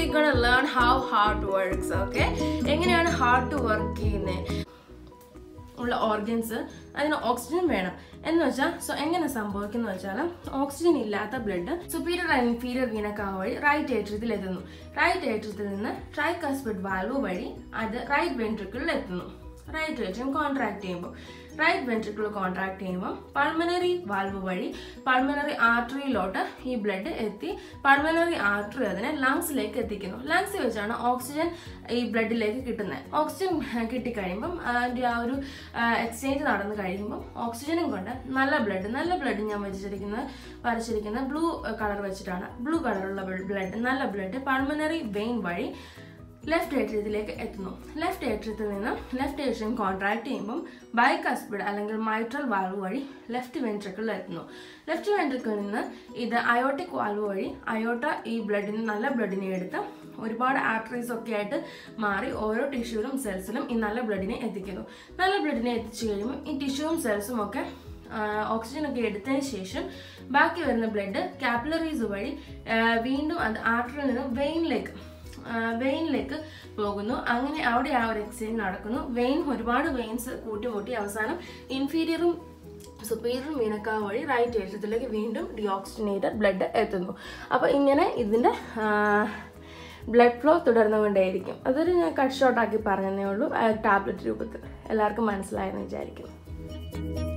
gonna learn how heart works okay എങ്ങനെയാണ് heart work ചെയ്യുന്നത് ഉള്ള ഓർഗൻസ് അതിന് ഓക്സിജൻ വേണം എന്ന് വെച്ചാൽ സോ എങ്ങനെ സംഭവിക്കുന്ന വെച്ചാൽ ഓക്സിജൻ ഇല്ലാത്ത blood superior and inferior vena cava വഴി റൈറ്റ് ഏട്രിയത്തിൽ എത്തുന്നു റൈറ്റ് ഏട്രിയത്തിൽ നിന്ന് ട്രൈകാസ്പിഡ് വാൽവ് വഴി അത് റൈറ്റ് വെൻട്രിക്കിളിൽ എത്തുന്നു റൈറ്റ് ഏട്രിയം കോൺട്രാക്ട് ചെയ്യുമ്പോൾ റൈറ്റ് വെൻട്രിക്കിൾ കോൺട്രാക്ട് ചെയ്യുമ്പോൾ പൾമനറി വാൽവ് വഴി പൾമനറി ആർട്ടറിയിലോട്ട് ഈ ബ്ലഡ് എത്തി പൾമനറി ആർട്ടറി അതിനെ ലങ്സിലേക്ക് എത്തിക്കുന്നു ലങ്സിൽ വെച്ചാണ് ഓക്സിജൻ ഈ ബ്ലഡിലേക്ക് കിട്ടുന്നത് ഓക്സിജൻ കിട്ടിക്കഴിയുമ്പം അതിൻ്റെ ആ ഒരു എക്സ്ചേഞ്ച് നടന്നു കഴിയുമ്പം ഓക്സിജനും കൊണ്ട് നല്ല ബ്ലഡ് നല്ല ബ്ലഡ് ഞാൻ വെച്ചിരിക്കുന്നത് വരച്ചിരിക്കുന്നത് ബ്ലൂ കളർ വെച്ചിട്ടാണ് ബ്ലൂ കളറുള്ള ബ്ലഡ് നല്ല ബ്ലഡ് പൾമനറി വെയിൻ വഴി ലെഫ്റ്റ് ഏട്രിയത്തിലേക്ക് എത്തുന്നു ലെഫ്റ്റ് ഏട്രിയത്തിൽ നിന്ന് ലെഫ്റ്റ് ഏട്രിയം കോൺട്രാക്ട് ചെയ്യുമ്പം ബൈക്കസ്പിഡ് അല്ലെങ്കിൽ മൈട്രൽ വാൽവ് വഴി ലെഫ്റ്റ് വെൻട്രിക്കിളിൽ എത്തുന്നു ലെഫ്റ്റ് വെൻട്രിക്കിളിൽ നിന്ന് ഇത് അയോട്ടിക് വാൽവ് വഴി അയോട്ട ഈ ബ്ലഡിന് നല്ല ബ്ലഡിനെ എടുത്ത് ഒരുപാട് ആർട്ടറീസ് ഒക്കെ ആയിട്ട് മാറി ഓരോ ടിഷ്യൂലും സെൽസിലും ഈ നല്ല ബ്ലഡിനെ എത്തിക്കുന്നു നല്ല ബ്ലഡിനെ എത്തിച്ചു കഴിയുമ്പോൾ ഈ ടിഷ്യൂവും സെൽസും ഒക്കെ ഓക്സിജൻ ഒക്കെ എടുത്തതിന് ശേഷം ബാക്കി വരുന്ന ബ്ലഡ് കാപ്പിലറീസ് വഴി ആ, വീണ്ടും അത് ആർട്ടറിൽ നിന്ന് വെയിനിലേക്ക് വെയിനിലേക്ക് പോകുന്നു അങ്ങനെ അവിടെ ആ ഒരു എക്സ്ചേഞ്ച് നടക്കുന്നു വെയിൻ ഒരുപാട് വെയിൻസ് കൂട്ടിമുട്ടി അവസാനം ഇൻഫീരിയറും സുപ്പീരിയറും വീനക്കാവ് വഴി റൈറ്റ് ഏഷ്യത്തിലേക്ക് വീണ്ടും ഡിയോക്സിജനേറ്റഡ് ബ്ലഡ് എത്തുന്നു അപ്പോൾ ഇങ്ങനെ ഇതിൻ്റെ ബ്ലഡ് ഫ്ലോ തുടർന്നുകൊണ്ടേയിരിക്കും അതൊരു ഞാൻ കട്ട് ഷോർട്ടാക്കി പറഞ്ഞതേ ഉള്ളൂ ടാബ്ലറ്റ് രൂപത്തിൽ എല്ലാവർക്കും മനസ്സിലായെന്ന് വിചാരിക്കുന്നു